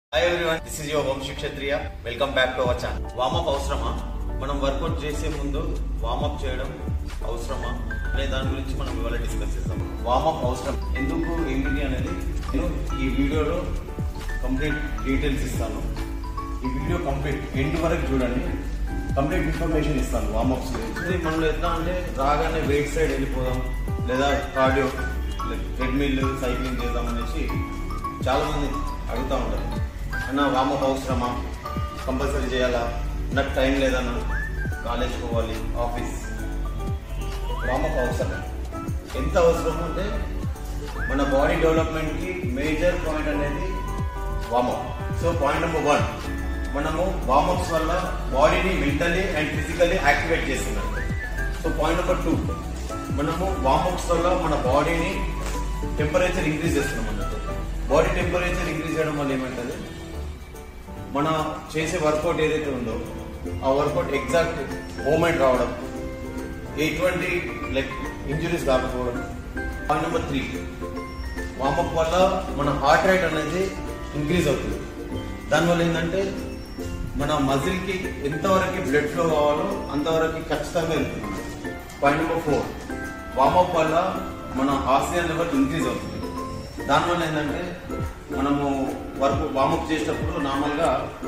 hi everyone this is your Vamshi Kshatriya welcome back to our channel warm up అవసరమా మనం work out చేసే ముందు వామప్ చేయడం అవసరమా అనే దాని గురించి మనం ఇవాళ డిస్కస్ చేద్దాం వామప్ అవసరం ఎందుకు ఏమిటి అనేది నేను ఈ వీడియోలో కంప్లీట్ డీటెయిల్స్ ఇస్తాను ఈ వీడియో కంప్లీట్ ఎండ్ వరకు చూడండి కంప్లీట్ ఇన్ఫర్మేషన్ ఇస్తాను వామప్స్ గురించి మనలో ఎట్లా అంటే రాగానే వెయిట్ సైడ్ వెళ్ళిపోదాం లేదా కార్డియో ట్రెడ్మిల్ సైక్లింగ్ చేద్దాం అనేసి చాలా మంది అడుగుతూ ఉంటారు అన్న వామప్ అవసరమా కంపల్సరీ చేయాలా నాకు టైం లేదన్నా కాలేజ్ పోవాలి ఆఫీస్ వామప్ అవసరం ఎంత అవసరం అంటే మన బాడీ డెవలప్మెంట్కి మేజర్ పాయింట్ అనేది warm up so point number one మనము వామప్స్ వల్ల బాడీని మెంటలీ అండ్ ఫిజికల్లీ యాక్టివేట్ చేస్తున్నాం సో పాయింట్ నెంబర్ టూ మనము వామప్స్ వల్ల మన బాడీని టెంపరేచర్ ఇంక్రీజ్ చేస్తున్నాం అన్నట్టు బాడీ టెంపరేచర్ ఇంక్రీజ్ చేయడం వల్ల ఏమంటుంది మన చేసే వర్కౌట్ ఏదైతే ఉందో ఆ వర్కౌట్ ఎగ్జాక్ట్ మూమెంట్ రావడం ఎటువంటి లైక్ ఇంజురీస్ కాకపోవడం పాయింట్ నెంబర్ త్రీ వామప్ వల్ల మన హార్ట్ రేట్ అనేది ఇంక్రీజ్ అవుతుంది దానివల్ల ఏంటంటే మన మజిల్కి ఎంతవరకు బ్లడ్ ఫ్లో కావాలో అంతవరకు ఖచ్చితంగా వెళ్తుంది పాయింట్ నెంబర్ ఫోర్ వామప్ వల్ల మన ఆక్సిజన్ లెవెల్ ఇంక్రీజ్ అవుతుంది దానివల్ల ఏంటంటే మనము వర్క్ వామప్ చేసేటప్పుడు నార్మల్గా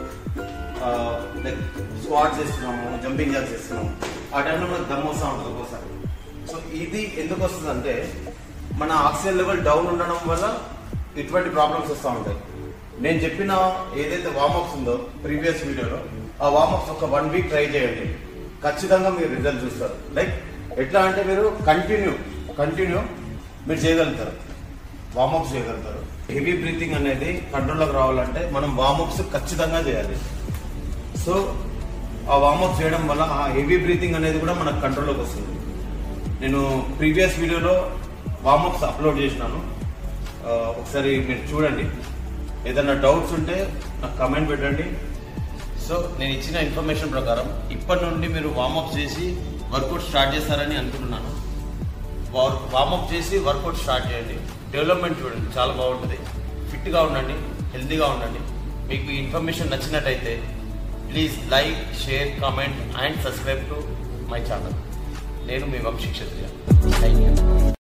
లైక్ స్క్వాట్ చేస్తున్నాము జంపింగ్ జాక్స్ చేస్తున్నాము ఆ టైంలో మనకు దమ్ వస్తూ ఉంటుంది ఒక్కోసారి సో ఇది ఎందుకు వస్తుంది అంటే మన ఆక్సిజన్ లెవెల్ డౌన్ ఉండడం వల్ల ఇటువంటి ప్రాబ్లమ్స్ వస్తూ ఉంటాయి నేను చెప్పిన ఏదైతే వామప్స్ ఉందో ప్రీవియస్ వీడియోలో ఆ వామప్స్ ఒక వన్ వీక్ ట్రై చేయండి ఖచ్చితంగా మీరు రిజల్ట్ చూస్తారు లైక్ ఎట్లా అంటే మీరు కంటిన్యూ కంటిన్యూ మీరు చేయగలుగుతారు వామప్స్ చేయగలుగుతారు హెవీ బ్రీతింగ్ అనేది కంట్రోల్లోకి రావాలంటే మనం వామప్స్ ఖచ్చితంగా చేయాలి సో ఆ వామప్ చేయడం వల్ల ఆ హెవీ బ్రీతింగ్ అనేది కూడా మనకు కంట్రోల్లోకి వస్తుంది నేను ప్రీవియస్ వీడియోలో వామప్స్ అప్లోడ్ చేసినాను ఆ, ఒకసారి మీరు చూడండి ఏదైనా డౌట్స్ ఉంటే నాకు కమెంట్ పెట్టండి సో నేను ఇచ్చిన ఇన్ఫర్మేషన్ ప్రకారం ఇప్పటి నుండి మీరు వామప్ చేసి వర్కౌట్ స్టార్ట్ చేస్తారని అనుకుంటున్నాను వామప్ చేసి వర్కౌట్ స్టార్ట్ చేయండి డెవలప్మెంట్ చూడండి చాలా బాగుంటుంది ఫిట్గా ఉండండి హెల్తీగా ఉండండి మీకు ఈ ఇన్ఫర్మేషన్ నచ్చినట్టయితే please like share comment and subscribe to my channel నేను మీ వంశీ క్షత్రియ థ్యాంక్ యూ